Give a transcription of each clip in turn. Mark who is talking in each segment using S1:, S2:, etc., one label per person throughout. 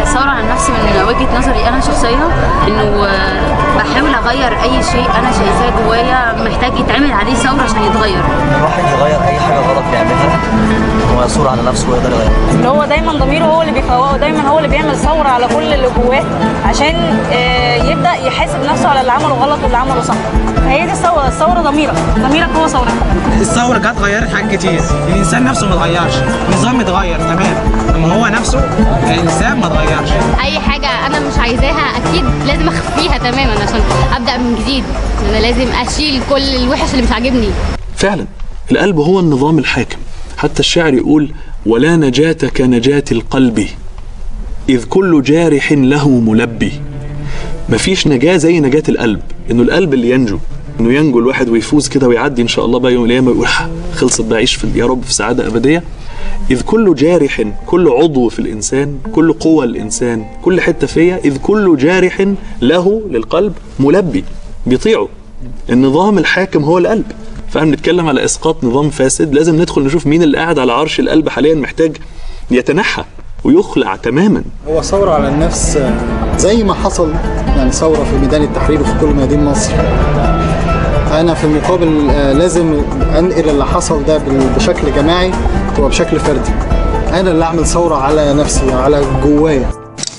S1: الثوره عن نفسي من وجهه نظري انا شخصيه انه آه، بحاول اغير اي شيء انا شايفاه جوايا محتاج يتعمل عليه ثوره عشان يتغير
S2: الواحد يغير اي حاجه غلط بيعملها هو يثور على نفسه ويقدر يغيرها
S3: اللي هو دايما ضميره هو اللي بيفوقه دايما هو اللي بيعمل ثوره على كل اللي جواه عشان آه، يبدا يحاسب نفسه على اللي عمله غلط واللي عمله صح فهي دي الثوره الثوره ضميرك ضميرك هو ثورتك
S4: الثوره جت غيرت حاجات كتير الانسان نفسه ما اتغيرش النظام اتغير تمام اما هو نفسه الانسان ما اتغيرش
S5: اي حاجه انا مش عايزاها اكيد لازم اخفيها تماما عشان ابدا من جديد انا لازم اشيل كل الوحش اللي مش عاجبني
S6: فعلا القلب هو النظام الحاكم حتى الشاعر يقول ولا نجاة كنجاة القلب إذ كل جارح له ملبي مفيش نجاة زي نجاة القلب إنه القلب اللي ينجو إنه ينجو الواحد ويفوز كده ويعدي إن شاء الله بقى يوم القيامة ويقول "ح، خلصت بقى عيش في يا رب في سعادة أبدية إذ كل جارح كل عضو في الإنسان كل قوة الإنسان كل حتة فيا إذ كل جارح له للقلب ملبي بيطيعه النظام الحاكم هو القلب فاحنا بنتكلم على اسقاط نظام فاسد لازم ندخل نشوف مين اللي قاعد على عرش القلب حاليا محتاج يتنحى ويخلع تماما
S7: هو ثورة على النفس آه، زي ما حصل يعني ثورة في ميدان التحرير وفي كل ميادين مصر أنا في المقابل آه، لازم أنقل اللي حصل ده بال- بشكل جماعي وبشكل فردي أنا اللي أعمل ثورة على نفسي على جوايا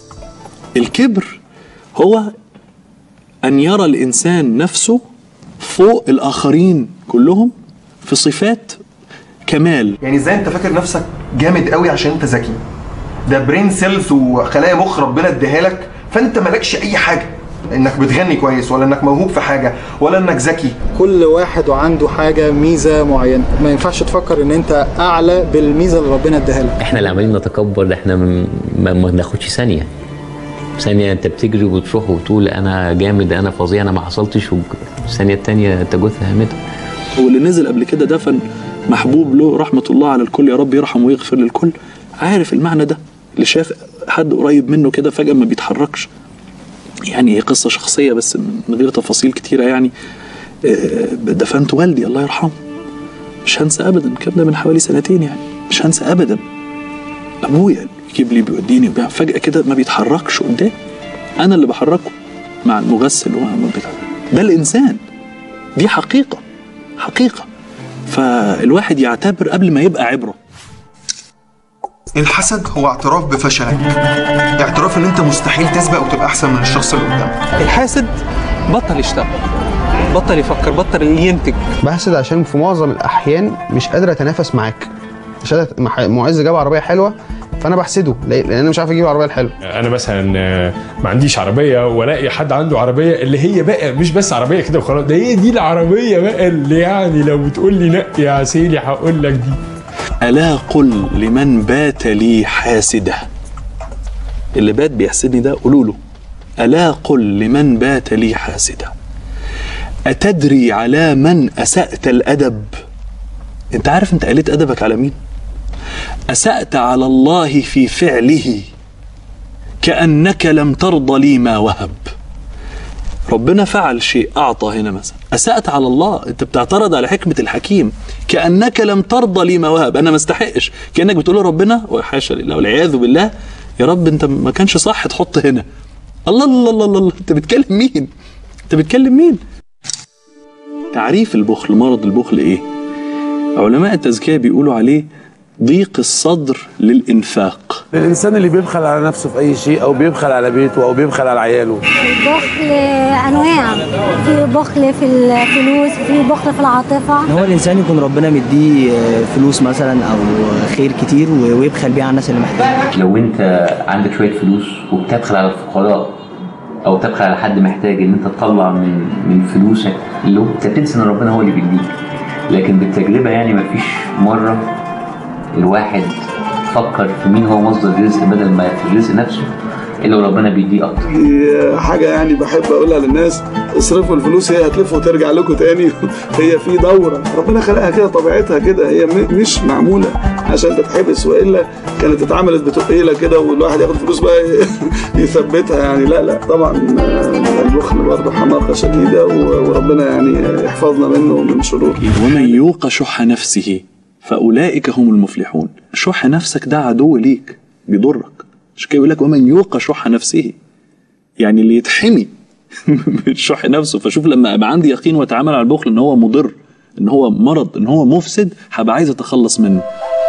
S6: الكبر هو ان يرى الانسان نفسه فوق الاخرين كلهم في صفات كمال
S8: يعني ازاي انت فاكر نفسك جامد قوي عشان انت ذكي ده برين سيلز وخلايا مخ ربنا اديها لك فانت مالكش اي حاجه انك بتغني كويس ولا انك موهوب في حاجه ولا انك ذكي
S7: كل واحد وعنده حاجة ميزة معينة ما ينفعش تفكر إن أنت أعلى بالميزة اللي ربنا اداها لك
S9: احنا اللي عمالين نتكبر ده احنا م- ما, ما ناخدش ثانيه ثانيه انت بتجري وبتروح وتقول انا جامد انا فظيع انا ما حصلتش والثانيه الثانيه تجث هامتها
S6: هو اللي نزل قبل كده دفن محبوب له رحمة الله على الكل يا رب يرحم ويغفر للكل عارف المعنى ده اللي شاف حد قريب منه كده فجأة ما بيتحركش يعني هي قصة شخصية بس من غير تفاصيل كتيرة يعني آه، دفنت والدي الله يرحمه مش هنسى أبدا الكلام ده من حوالي سنتين يعني مش هنسى أبدا أبويا يجيب لي بيوديني وبيع فجأة كده ما بيتحركش قدام أنا اللي بحركه مع المغسل ومع ده الإنسان دي حقيقة حقيقة فالواحد يعتبر قبل ما يبقى عبرة
S8: الحسد هو اعتراف بفشلك اعتراف ان انت مستحيل تسبق وتبقى احسن من الشخص اللي قدامك
S4: الحاسد بطل يشتغل بطل يفكر بطل ينتج
S10: بحسد عشان في معظم الاحيان مش قادر اتنافس معاك مش قادر مح- معز جاب عربيه حلوه فانا بحسده ليه؟ لان انا مش عارف اجيب العربيه الحلوه
S11: انا مثلا آه، ما عنديش عربيه والاقي حد عنده عربيه اللي هي بقى مش بس عربيه كده وخلاص ده هي دي العربيه بقى اللي يعني لو بتقول لي نقي يا عسيلي هقول لك دي
S6: ألا قل لمن بات لي حاسدة اللي بات بيحسدني ده قولوا له ألا قل لمن بات لي حاسدة أتدري على من أسأت الأدب أنت عارف أنت قلت أدبك على مين أسأت على الله في فعله كأنك لم ترضى لي ما وهب ربنا فعل شيء أعطى هنا مثلا أسأت على الله أنت بتعترض على حكمة الحكيم كأنك لم ترضى لي ما وهب أنا ما استحقش كأنك بتقول له ربنا وحاشا لله والعياذ بالله يا رب أنت ما كانش صح تحط هنا الله الله الله الله, الله. أنت بتكلم مين أنت بتكلم مين تعريف البخل مرض البخل إيه علماء التزكية بيقولوا عليه ضيق الصدر للإنفاق
S12: الانسان اللي بيبخل على نفسه في اي شيء او بيبخل على بيته او بيبخل على عياله
S13: البخل انواع في بخل في الفلوس في بخل في العاطفه
S14: ان هو الانسان يكون ربنا مديه فلوس مثلا او خير كتير ويبخل بيه على الناس اللي محتاجه
S9: لو انت عندك شويه فلوس وبتبخل على الفقراء او تبخل على حد محتاج ان انت تطلع من من فلوسك اللي هو انت تنسى ان ربنا هو اللي بيديك لكن بالتجربه يعني مفيش مره الواحد فكر في مين هو مصدر الرزق بدل ما في الرزق نفسه الا وربنا بيديه اكتر
S15: دي حاجة يعني بحب أقولها للناس اصرفوا الفلوس هي هتلف وترجع لكم تاني هي في دورة ربنا خلقها كده طبيعتها كده هي م- مش معمولة عشان تتحبس وإلا كانت اتعملت بتقيلة كده والواحد ياخد فلوس بقى يثبتها يعني لا لا طبعا آه، البخل برضه حماقة شديدة و- وربنا يعني يحفظنا منه ومن شرور
S6: ومن يوق شح نفسه فأولئك هم المفلحون شح نفسك ده عدو ليك بيضرك عشان كده يقول لك ومن يوق شح نفسه يعني اللي يتحمي من شح نفسه فشوف لما ابقى عندي يقين واتعامل على البخل ان هو مضر ان هو مرض ان هو مفسد هبقى عايز اتخلص منه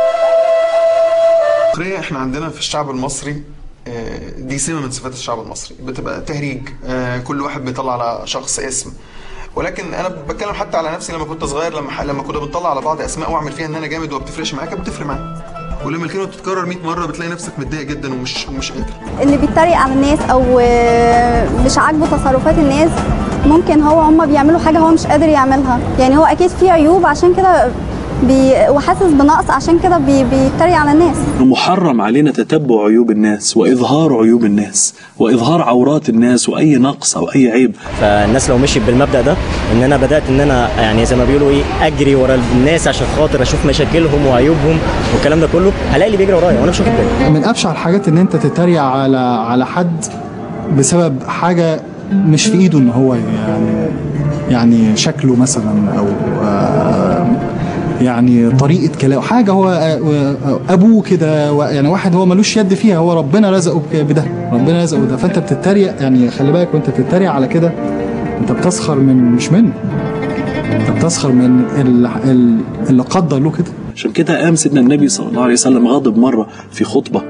S8: البخارية احنا عندنا في الشعب المصري آه، دي سمة من صفات الشعب المصري بتبقى تهريج آه، كل واحد بيطلع على شخص اسم ولكن انا بتكلم حتى على نفسي لما كنت صغير لما لما كنا بنطلع على بعض اسماء واعمل فيها ان انا جامد وما بتفرقش معاك كانت بتفرق معايا ولما الكلمه بتتكرر 100 مره بتلاقي نفسك متضايق جدا ومش ومش قادر
S16: اللي بيتريق على الناس او آه، مش عاجبه تصرفات الناس ممكن هو هم بيعملوا حاجه هو مش قادر يعملها يعني هو اكيد فيه عيوب عشان كده بي وحاسس بنقص عشان كده بي بيتريق على الناس
S6: محرم علينا تتبع عيوب الناس واظهار عيوب الناس واظهار عورات الناس واي نقص او اي عيب
S17: فالناس لو مشيت بالمبدا ده ان انا بدات ان انا يعني زي ما بيقولوا ايه اجري ورا الناس عشان خاطر اشوف مشاكلهم وعيوبهم والكلام ده كله هلاقي اللي بيجري ورايا وانا مش واخد بالي
S7: من ابشع الحاجات ان انت تتريق على على حد بسبب حاجه مش في ايده ان هو يعني يعني شكله مثلا او آه، يعني طريقه كلامه حاجه هو آه، ابوه كده و- يعني واحد هو ملوش يد فيها هو ربنا رزقه بك- بده ربنا رزقه بده فانت بتتريق يعني خلي بالك وانت بتتريق على كده انت بتسخر من مش منه انت بتسخر من ال- ال- اللي قدر له كده
S6: عشان كده قام سيدنا النبي صلى الله عليه وسلم غاضب مرة في خطبة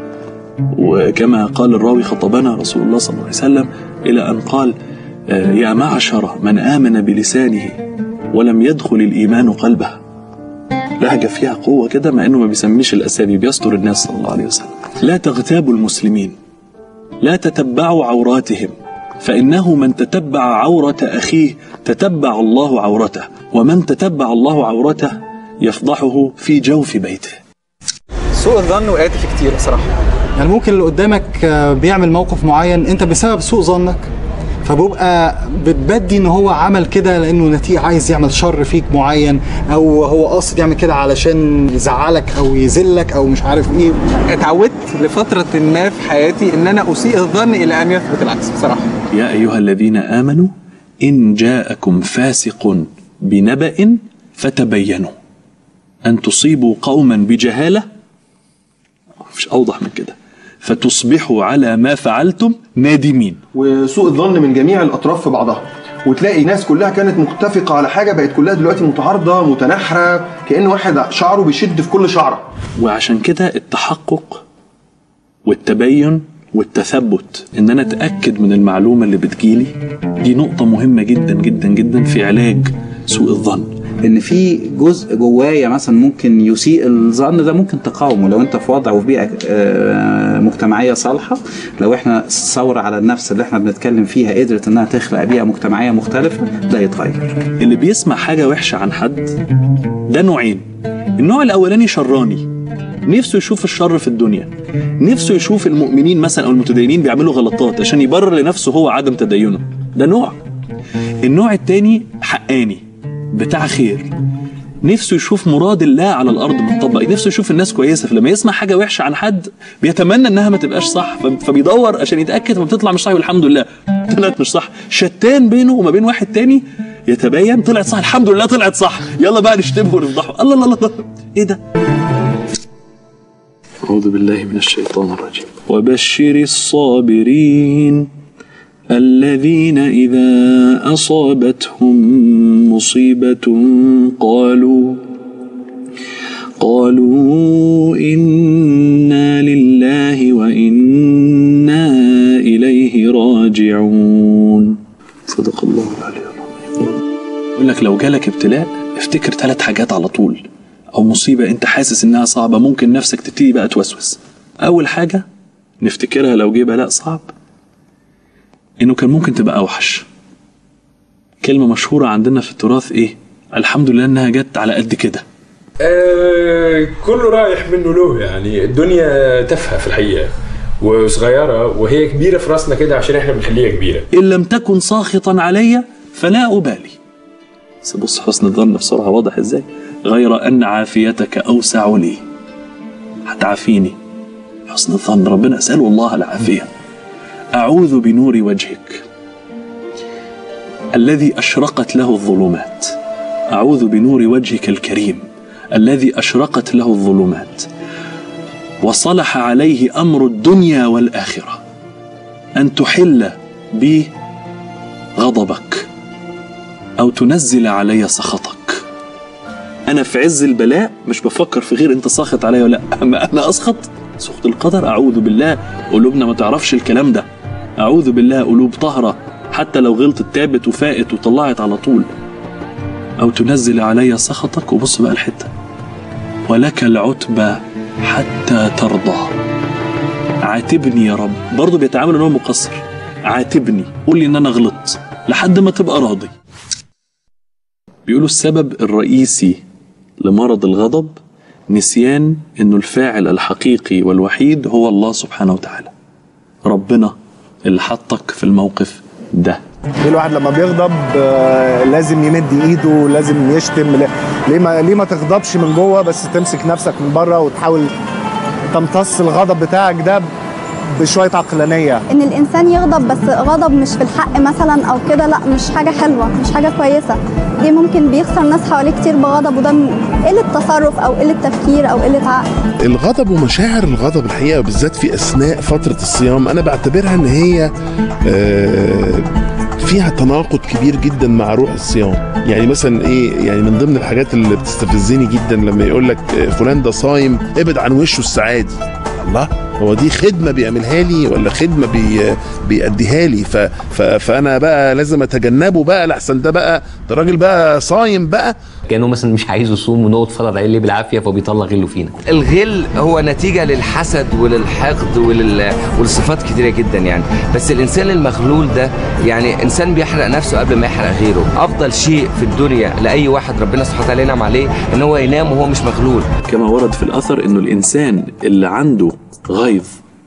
S6: وكما قال الراوي خطبنا رسول الله صلى الله عليه وسلم إلى أن قال آه، يا معشر من آمن بلسانه ولم يدخل الإيمان قلبه لهجة فيها قوة كده مع إنه ما بيسميش الأسامي بيستر الناس صلى الله عليه وسلم لا تغتابوا المسلمين لا تتبعوا عوراتهم فإنه من تتبع عورة أخيه تتبع الله عورته ومن تتبع الله عورته يفضحه في جوف بيته
S18: سوء الظن وقعت فيه كتير بصراحه
S7: يعني ممكن اللي قدامك آه، بيعمل موقف معين انت بسبب سوء ظنك فبيبقى بتبدي ان هو عمل كده لانه نتيجه عايز يعمل شر فيك معين او هو قاصد يعمل كده علشان يزعلك او يذلك او مش عارف ايه
S18: اتعودت لفتره ما في حياتي ان انا اسيء الظن الى ان يثبت العكس بصراحه
S6: يا أيها الذين آمنوا إن جاءكم فاسق بنبأ فتبينوا أن تصيبوا قوما بجهالة مش أوضح من كده فتصبحوا على ما فعلتم نادمين
S8: وسوء الظن من جميع الاطراف في بعضها وتلاقي ناس كلها كانت متفقه على حاجه بقت كلها دلوقتي متعارضه متناحره كان واحد شعره بيشد في كل شعره
S6: وعشان كده التحقق والتبين والتثبت ان انا اتاكد من المعلومه اللي بتجيلي دي نقطه مهمه جدا جدا جدا في علاج سوء الظن
S19: ان في جزء جوايا مثلا ممكن يسيء الظن ده ممكن تقاومه لو انت في وضع وفي بيئه آه، مجتمعيه صالحه لو احنا الثوره على النفس اللي احنا بنتكلم فيها قدرت انها تخلق بيئه مجتمعيه مختلفه ده يتغير
S6: اللي بيسمع حاجه وحشه عن حد ده نوعين النوع الاولاني شراني نفسه يشوف الشر في الدنيا نفسه يشوف المؤمنين مثلا او المتدينين بيعملوا غلطات عشان يبرر لنفسه هو عدم تدينه ده نوع النوع التاني حقاني بتاع خير نفسه يشوف مراد الله على الارض مطبق نفسه يشوف الناس كويسه فلما يسمع حاجه وحشه عن حد بيتمنى انها ما تبقاش صح ف- فبيدور عشان يتاكد ما بتطلع مش صح والحمد لله طلعت مش صح شتان بينه وما بين واحد تاني يتبين طلعت صح الحمد لله طلعت صح يلا بقى نشتمه ونفضحه الله الله الله الله. ايه ده أعوذ بالله من الشيطان الرجيم وبشر الصابرين الذين إذا أصابتهم مصيبة قالوا قالوا إنا لله وإنا إليه راجعون صدق الله العلي العظيم يقول لك لو جالك ابتلاء افتكر ثلاث حاجات على طول او مصيبه انت حاسس انها صعبه ممكن نفسك تبتدي بقى توسوس اول حاجه نفتكرها لو جه بلاء صعب انه كان ممكن تبقى اوحش كلمه مشهوره عندنا في التراث ايه الحمد لله انها جت على قد كده
S11: آه كله رايح منه له يعني الدنيا تافهه في الحقيقه وصغيره وهي كبيره في راسنا كده عشان احنا بنخليها كبيره
S6: ان لم تكن ساخطا علي فلا ابالي بس بص حسن الظن بسرعه واضح ازاي غير ان عافيتك اوسع لي هتعافيني حسن الظن ربنا اساله الله العافيه اعوذ بنور وجهك الذي اشرقت له الظلمات اعوذ بنور وجهك الكريم الذي اشرقت له الظلمات وصلح عليه امر الدنيا والاخره ان تحل بي غضبك او تنزل علي سخطك انا في عز البلاء مش بفكر في غير انت ساخط عليا ولا لا اما انا اسخط سخط القدر اعوذ بالله قلوبنا ما تعرفش الكلام ده اعوذ بالله قلوب طهره حتى لو غلطت تابت وفاقت وطلعت على طول او تنزل علي سخطك وبص بقى الحته ولك العتبى حتى ترضى عاتبني يا رب برضه بيتعامل ان هو مقصر عاتبني قول لي ان انا غلطت لحد ما تبقى راضي بيقولوا السبب الرئيسي لمرض الغضب نسيان انه الفاعل الحقيقي والوحيد هو الله سبحانه وتعالى ربنا اللي حطك في الموقف ده
S20: ليه الواحد لما بيغضب آه، لازم يمد ايده لازم يشتم لا- ليه ما ليه ما تغضبش من جوه بس تمسك نفسك من بره وتحاول تمتص الغضب بتاعك ده بشويه عقلانيه
S16: ان الانسان يغضب بس غضب مش في الحق مثلا او كده لا مش حاجه حلوه مش حاجه كويسه دي ممكن بيخسر ناس حواليه كتير بغضب وده م- قله تصرف او قله تفكير او قله عقل
S21: الغضب ومشاعر الغضب الحقيقه بالذات في اثناء فتره الصيام انا بعتبرها ان هي آه، فيها تناقض كبير جدا مع روح الصيام يعني مثلا ايه يعني من ضمن الحاجات اللي بتستفزني جدا لما يقول لك آه، فلان ده صايم ابعد عن وشه السعادي الله هو دي خدمه بيعملها لي ولا خدمه بي بيأديها لي ف ف فانا بقى لازم اتجنبه بقى لحسن ده بقى ده راجل بقى صايم بقى
S22: كانه مثلا مش عايز يصوم ونقعد نتفرج عليه ليه بالعافيه فبيطلع غله فينا
S23: الغل هو نتيجة للحسد وللحقد ولل... ولصفات كتيرة جدا يعني بس الإنسان المغلول ده يعني إنسان بيحرق نفسه قبل ما يحرق غيره أفضل شيء في الدنيا لأي واحد ربنا سبحانه وتعالى ينعم عليه إن هو ينام وهو مش مغلول
S6: كما ورد في الأثر إنه الإنسان اللي عنده غيظ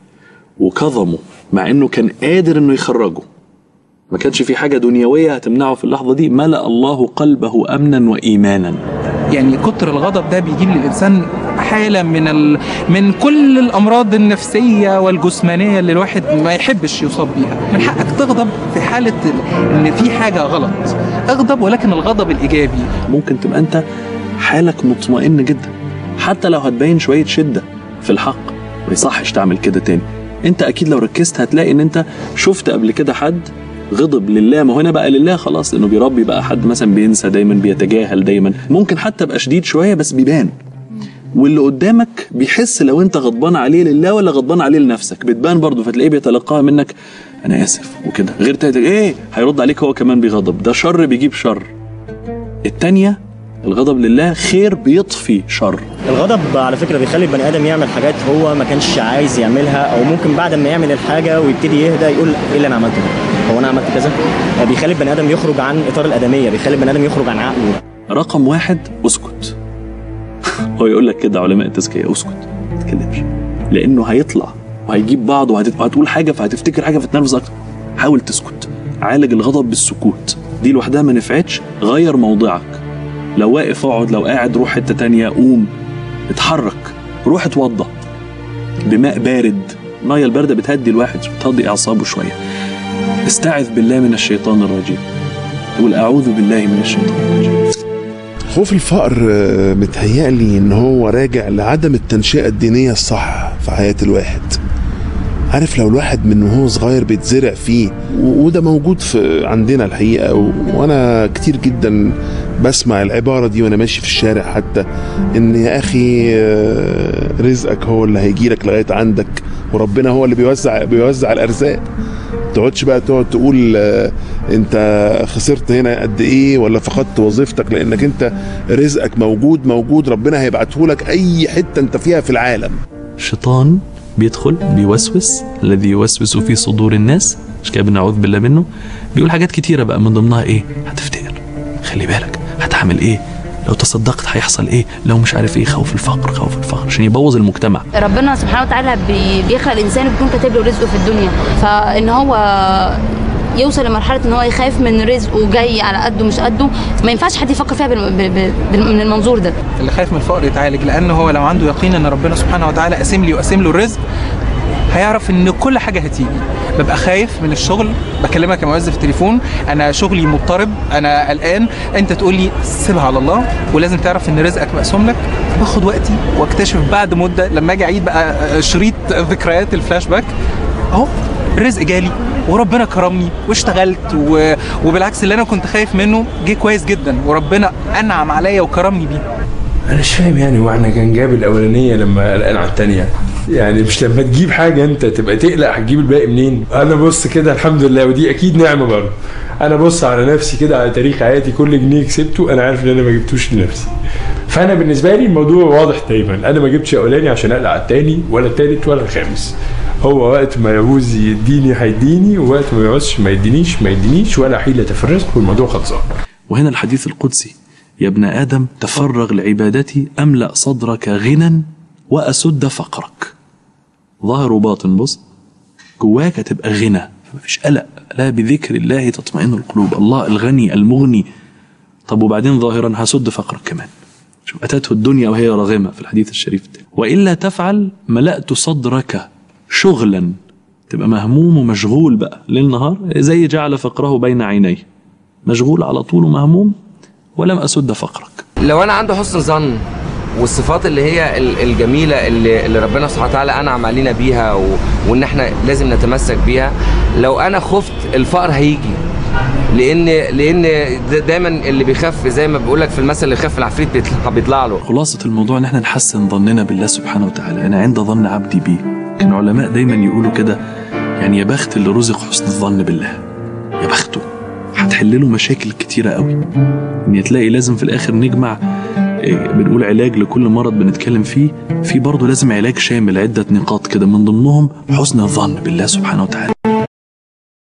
S6: وكظمه مع إنه كان قادر إنه يخرجه ما كانش في حاجة دنيوية هتمنعه في اللحظة دي ملأ الله قلبه أمنا وإيمانا
S18: يعني كتر الغضب ده بيجيب للانسان حاله من ال... من كل الامراض النفسيه والجسمانيه اللي الواحد ما يحبش يصاب بيها من حقك تغضب في حاله ال- ان في حاجه غلط اغضب ولكن الغضب الايجابي
S6: ممكن تبقى أنت حالك مطمئن جدا حتى لو هتبين شوية شدة في الحق ما يصحش تعمل كده تاني انت اكيد لو ركزت هتلاقي ان انت شفت قبل كده حد غضب لله ما هو هنا بقى لله خلاص لانه بيربي بقى حد مثلا بينسى دايما بيتجاهل دايما ممكن حتى ابقى شديد شويه بس بيبان واللي قدامك بيحس لو انت غضبان عليه لله ولا غضبان عليه لنفسك بتبان برضه فتلاقيه بيتلقاها منك انا اسف وكده غير تاني ايه هيرد عليك هو كمان بغضب ده شر بيجيب شر التانية الغضب لله خير بيطفي شر
S17: الغضب على فكره بيخلي البني ادم يعمل حاجات هو ما كانش عايز يعملها او ممكن بعد ما يعمل الحاجه ويبتدي يهدى يقول ايه اللي انا عملته ده؟ هو انا عملت كذا بيخلي البني ادم يخرج عن اطار الادميه بيخلي البني ادم يخرج عن عقله
S6: رقم واحد اسكت هو يقول لك كده علماء التزكيه اسكت ما تتكلمش لانه هيطلع وهيجيب بعض وهت- وهتقول حاجه فهتفتكر حاجه فتنرفز اكتر حاول تسكت عالج الغضب بالسكوت دي لوحدها ما نفعتش غير موضعك لو واقف اقعد لو قاعد روح حته تانية قوم اتحرك روح اتوضى بماء بارد الميه البارده بتهدي الواحد بتهدي اعصابه شويه استعذ بالله من الشيطان الرجيم تقول اعوذ بالله من الشيطان الرجيم
S21: خوف الفقر آه، متهيألي ان هو راجع لعدم التنشئة الدينية الصح في حياة الواحد عارف لو الواحد من وهو صغير بيتزرع فيه و- وده موجود في عندنا الحقيقة و- وانا كتير جدا بسمع العبارة دي وانا ماشي في الشارع حتى ان يا اخي آه، رزقك هو اللي هيجيلك لغاية عندك وربنا هو اللي بيوزع بيوزع الارزاق تقعدش بقى تقعد تقول آه، انت خسرت هنا قد ايه ولا فقدت وظيفتك لانك انت رزقك موجود موجود ربنا هيبعته لك اي حته انت فيها في العالم
S6: الشيطان بيدخل بيوسوس الذي يوسوس في صدور الناس مش كده بنعوذ بالله منه بيقول حاجات كتيرة بقى من ضمنها ايه هتفتقر خلي بالك هتعمل ايه لو تصدقت هيحصل ايه لو مش عارف ايه خوف الفقر خوف الفقر عشان يبوظ المجتمع
S1: ربنا سبحانه وتعالى بي- بيخلق الانسان بيكون كاتب له رزقه في الدنيا فان هو يوصل لمرحله ان هو يخاف من رزقه جاي على قده مش قده ما ينفعش حد يفكر فيها بال- بال- بال- من المنظور ده
S18: اللي خايف من الفقر يتعالج لان هو لو عنده يقين ان ربنا سبحانه وتعالى قاسم لي وقاسم له الرزق هيعرف ان كل حاجه هتيجي ببقى خايف من الشغل بكلمك يا موظف تليفون انا شغلي مضطرب انا قلقان انت تقول لي سيبها على الله ولازم تعرف ان رزقك مقسوم لك باخد وقتي واكتشف بعد مده لما اجي اعيد بقى شريط ذكريات الفلاش باك اهو الرزق جالي وربنا كرمني واشتغلت و... وبالعكس اللي انا كنت خايف منه جه كويس جدا وربنا انعم عليا وكرمني بيه
S11: انا مش فاهم يعني هو احنا كان جاب الاولانيه لما قلقان على الثانيه يعني مش لما تجيب حاجه انت تبقى تقلق هتجيب الباقي منين انا بص كده الحمد لله ودي اكيد نعمه برضه انا بص على نفسي كده على تاريخ حياتي كل جنيه كسبته انا عارف ان انا ما جبتوش لنفسي فانا بالنسبه لي الموضوع واضح دايما انا ما جبتش الاولاني عشان اقلق على الثاني ولا الثالث ولا الخامس هو وقت ما يعوز يديني هيديني ووقت ما يعوزش ما يدينيش ما يدينيش ولا حيله في الرزق والموضوع خلصان
S6: وهنا الحديث القدسي يا ابن آدم تفرغ لعبادتي أملأ صدرك غنى وأسد فقرك ظاهر وباطن بص جواك هتبقى غنى مفيش قلق لا بذكر الله تطمئن القلوب الله الغني المغني طب وبعدين ظاهرا هسد فقرك كمان شوف أتته الدنيا وهي راغمة في الحديث الشريف ده وإلا تفعل ملأت صدرك شغلا تبقى مهموم ومشغول بقى ليل نهار زي جعل فقره بين عينيه مشغول على طول ومهموم ولم أسد فقرك
S23: لو انا عنده حسن ظن والصفات اللي هي ال- الجميله اللي, اللي ربنا سبحانه وتعالى انعم علينا بيها و... وان احنا لازم نتمسك بيها لو انا خفت الفقر هيجي لان لان دا- دايما اللي بيخاف زي ما بقول لك في المثل اللي يخاف العفريت بيطلع بيطلع له
S6: خلاصة الموضوع ان احنا نحسن ظننا بالله سبحانه وتعالى انا عند ظن عبدي بي كان علماء دايما يقولوا كده يعني يا بخت اللي رزق حسن الظن بالله يا بخته هتحل له مشاكل كتيرة قوي ان تلاقي لازم في الاخر نجمع إيه، بنقول علاج لكل مرض بنتكلم فيه في برضه لازم علاج شامل عدة نقاط كده من ضمنهم حسن الظن بالله سبحانه وتعالى